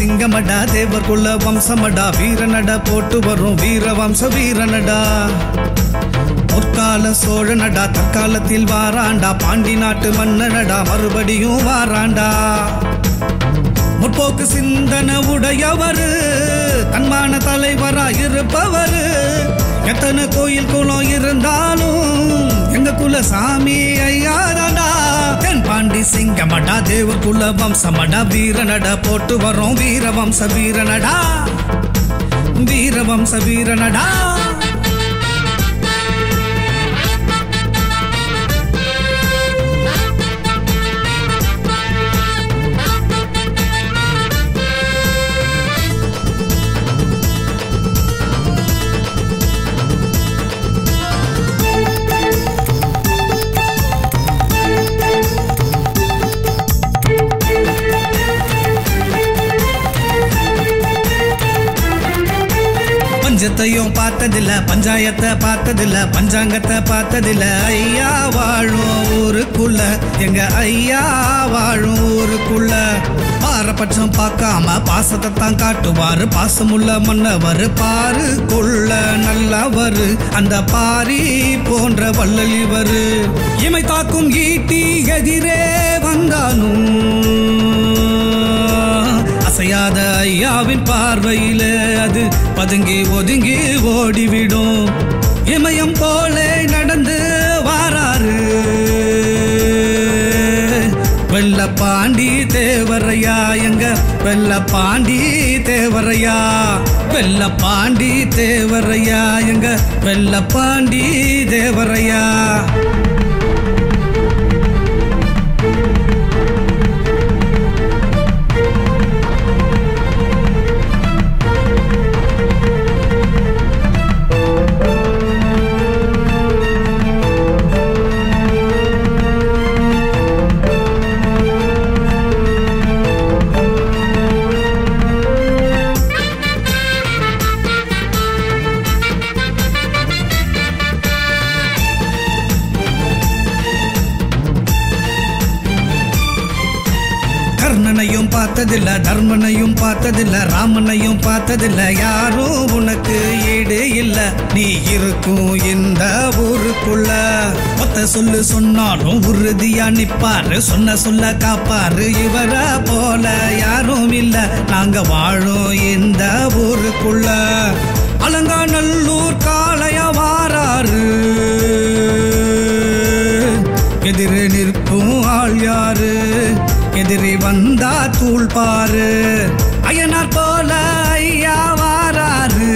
சிங்கமடா தேவர்குள்ள வம்சமடா வீரனடா போட்டு வரும் வீர வம்ச வீரனடா பொற்கால சோழனடா தற்காலத்தில் வாராண்டா பாண்டி நாட்டு மன்னனடா மறுபடியும் வாராண்டா முற்போக்கு சிந்தன உடையவரு தன்மான தலைவரா இருப்பவரு எத்தனை கோயில் குளம் இருந்தாலும் எங்க குல சாமி ஐயாதாண்டா தென் பாண்டி சிங்கமடா தேவர் குல வம்சமடா வீரனடா போட்டு வரோம் வீர வம்ச வீரனடா வீர வம்ச வீரனடா பஞ்சத்தையும் பார்த்ததில்ல பஞ்சாயத்தை பார்த்ததில்ல பஞ்சாங்கத்தை பார்த்ததில்ல ஐயா வாழும் ஊருக்குள்ள எங்க ஐயா வாழும் ஊருக்குள்ள பாரபட்சம் பார்க்காம பாசத்தை தான் காட்டுவாரு பாசமுள்ள மன்னவர் பாருக்குள்ள நல்லவரு அந்த பாரி போன்ற வள்ளல் இவரு இமை தாக்கும் ஈட்டி எதிரே வந்தாலும் அசையாத ஐயாவின் பார்வையில அது பதுங்கி ஒதுங்கி ஓடிவிடும் இமயம் போல நடந்து வாராரு வெள்ளப்பாண்டி தேவரையா எங்க வெள்ளப்பாண்டி தேவரையா வெள்ளப்பாண்டி தேவரையா எங்க வெள்ளப்பாண்டி தேவரையா கர்ணனையும் பார்த்ததில்ல தர்மனையும் பார்த்ததில்ல ராமனையும் பார்த்ததில்ல யாரும் உனக்கு ஈடு இல்ல நீ இருக்கும் இந்த ஊருக்குள்ள ஒத்த சொல்லு சொன்னாலும் உறுதியா நிப்பாரு சொன்ன சொல்ல காப்பாரு இவர போல யாரும் இல்ல நாங்க வாழும் இந்த ஊருக்குள்ள அலங்காநல்லூர் காளைய வாராரு எதிரே நிற்கும் ஆள் யாரு எதிரி வந்தா தூள் பாரு ஐயனார் போல ஐயா வாராரு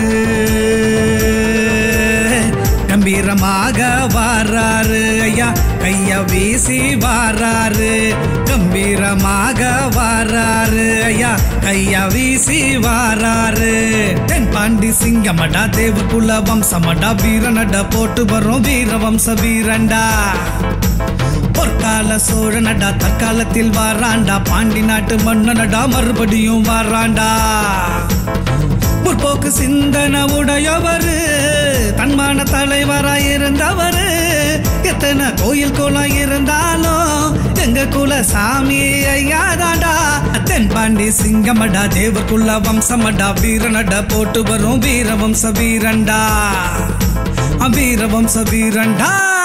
கம்பீரமாக வாராரு ஐயா கைய வீசி வாராரு கம்பீரமாக வாராரு ஐயா கைய வீசி வாராரு தென் பாண்டி சிங்கமடா தேவகுல வம்சமடா வீரனடா போட்டு வரும் வீர வம்ச வீரண்டா பொற்கால சோழனடா தற்காலத்தில் வாராண்டா பாண்டி நாட்டு மன்னனடா மறுபடியும் வாராண்டா முற்போக்கு சிந்தன உடையவரு தன்மான தலைவராய் இருந்தவரு எத்தனை கோயில் குளம் இருந்தாலும் எங்க குல சாமி ஐயாதாண்டா தென் பாண்டி சிங்கமடா தேவக்குள்ள வம்சமடா வீரனடா போட்டு வரும் வீர வம்ச வீரண்டா வீர வம்ச வீரண்டா